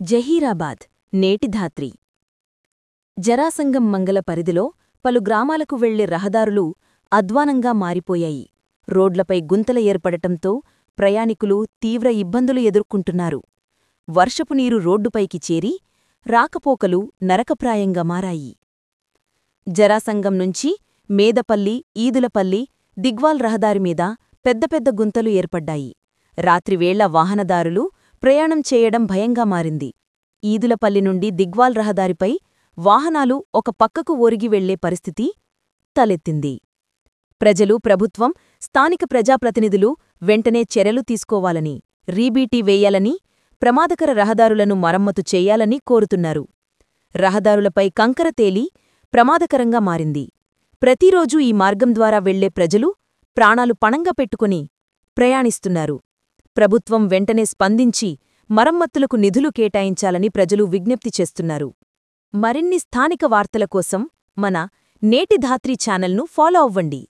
జహీరాబాద్ నేటి ధాత్రి జరాసంగం మంగళ పరిధిలో పలు గ్రామాలకు వెళ్లే రహదారులు అధ్వానంగా మారిపోయాయి రోడ్లపై గుంతల ఏర్పడటంతో ప్రయాణికులు తీవ్ర ఇబ్బందులు ఎదుర్కొంటున్నారు వర్షపు నీరు రోడ్డుపైకి చేరి రాకపోకలు నరకప్రాయంగా మారాయి జరాసంగం నుంచి మేదపల్లి ఈదులపల్లి దిగ్వాల్ రహదారిమీద పెద్ద పెద్ద గుంతలు ఏర్పడ్డాయి రాత్రివేళ వాహనదారులు ప్రయాణం చేయడం భయంగా మారింది ఈదులపల్లి నుండి దిగ్వాల్ రహదారిపై వాహనాలు ఒక పక్కకు ఒరిగి వెళ్లే పరిస్థితి తలెత్తింది ప్రజలు ప్రభుత్వం స్థానిక ప్రజాప్రతినిధులు వెంటనే చర్యలు తీసుకోవాలని రీబీటీ వేయాలని ప్రమాదకర రహదారులను మరమ్మతు చేయాలని కోరుతున్నారు రహదారులపై కంకర తేలి ప్రమాదకరంగా మారింది ప్రతిరోజూ ఈ మార్గం ద్వారా వెళ్లే ప్రజలు ప్రాణాలు పణంగా పెట్టుకుని ప్రయాణిస్తున్నారు ప్రభుత్వం వెంటనే స్పందించి మరమ్మతులకు నిధులు కేటాయించాలని ప్రజలు విజ్ఞప్తి చేస్తున్నారు మరిన్ని స్థానిక వార్తల కోసం మన నేటి ధాత్రి ఛానల్ను ఫాలో అవ్వండి